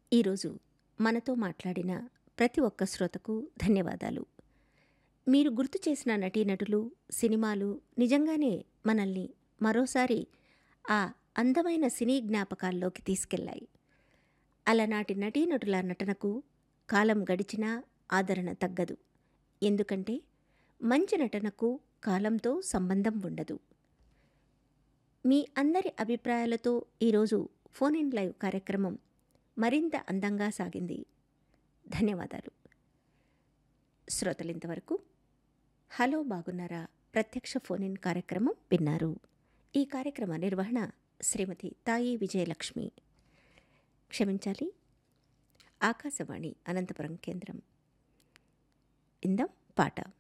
ఈరోజు మనతో మాట్లాడిన ప్రతి ఒక్క శ్రోతకు ధన్యవాదాలు మీరు గుర్తు చేసిన నటీనటులు సినిమాలు నిజంగానే మనల్ని మరోసారి ఆ అందమైన సినీ జ్ఞాపకాల్లోకి తీసుకెళ్లాయి అలనాటి నటీనటుల నటనకు కాలం గడిచినా ఆదరణ తగ్గదు ఎందుకంటే మంచి నటనకు కాలంతో సంబంధం ఉండదు మీ అందరి అభిప్రాయాలతో ఈరోజు ఫోన్ ఇన్ లైవ్ కార్యక్రమం మరింత అందంగా సాగింది ధన్యవాదాలు శ్రోతలింతవరకు హలో బాగున్నారా ప్రత్యక్ష ఫోన్ ఇన్ కార్యక్రమం విన్నారు ఈ కార్యక్రమ నిర్వహణ శ్రీమతి తాయి విజయలక్ష్మి క్షమించాలి ఆకాశవాణి అనంతపురం కేంద్రం ఇందం పాట